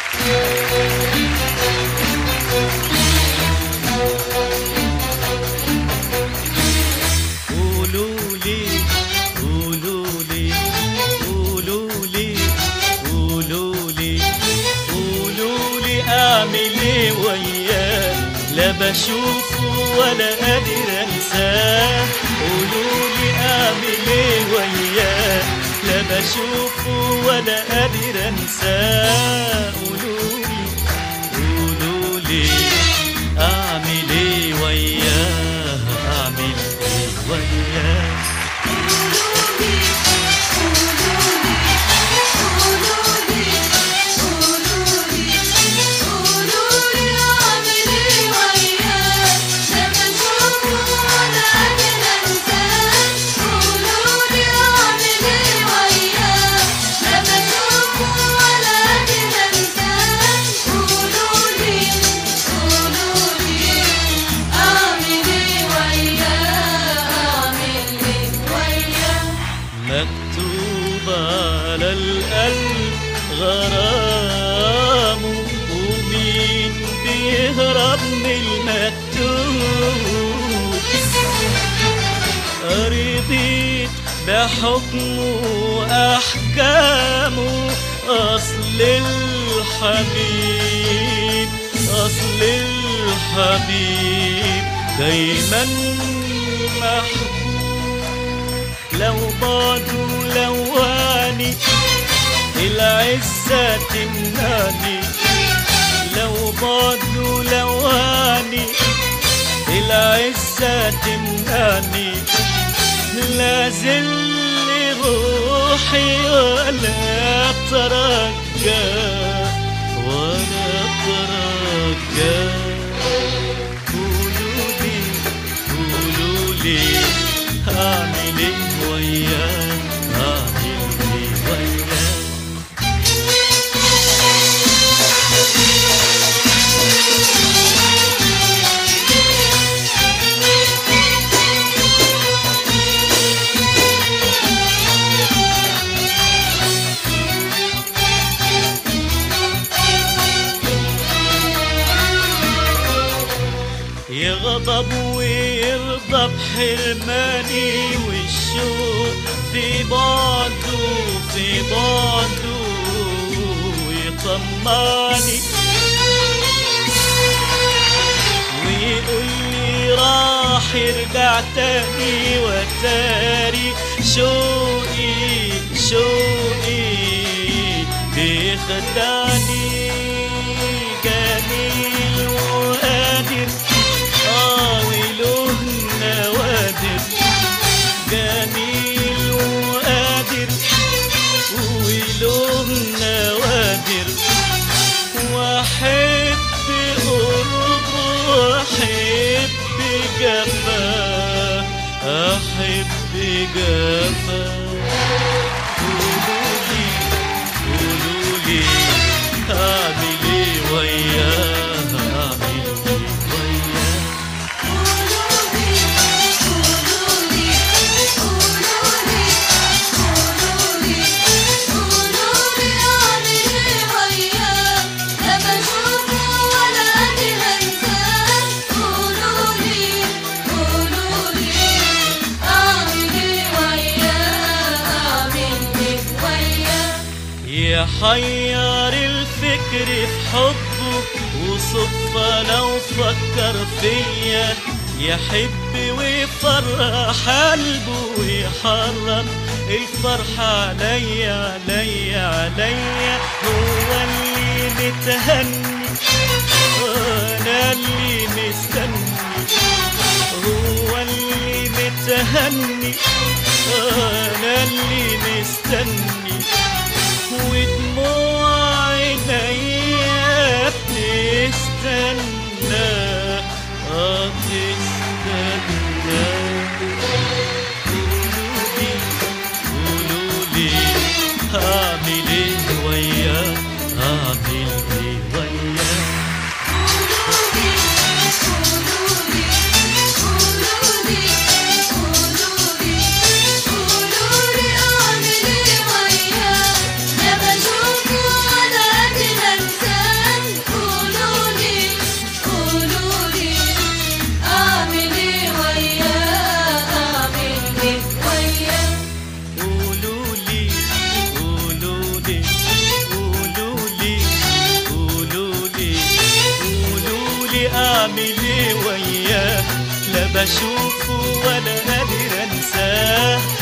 قولوا لي قولوا لي قولوا لي قولوا لي قولوا لي اعمل ايه وياه لا بشوفه ولا قادر انساه قولوا لي اعمل ايه وياه لا بشوفه ولا قادر انساه قولوا لي قولوا لي اعمل ايه وياه اعمل ايه وياه مكتوب على القلب غرامه ومين بيهرب من المكتوب رضيت بحكمه وأحكامه أصل الحبيب أصل الحبيب دايما محبوب لو بعده لواني العزة تمنعني لو بعده لواني العزة تمنعني لا زل روحي ولا ترجى ولا ترجى قولوا لي قولوا لي اعمل ايه وياه اعمل ايه وياه يغضب ويرضى بحرماني والشوق في بعده في بعده ويطمعني ويقول لي راح يرجع تاني وتاري شوقي شوقي بيخدعني جميل وقادر اه وله نوادر جميل وقادر وله نوادر واحب قربه واحب جفاه احب جفاه قولوا لي قولوا لي اعمل ايه وياه اعمل ايه وياه يحير الفكر في حبه وصدفة لو فكر فيا يحب ويفرح قلبه ويحرم الفرحة عليا عليا عليا هو اللي متهني وانا اللي مستني هو اللي متهني انا اللي مستني ودموع عينيا بتستنى اه تستنى قولوا لي قولوا لي هعمل ايه وياه هعمل ايه وياه قولوا لي هعمل ايه وياه لا بشوفه ولا قادر انساه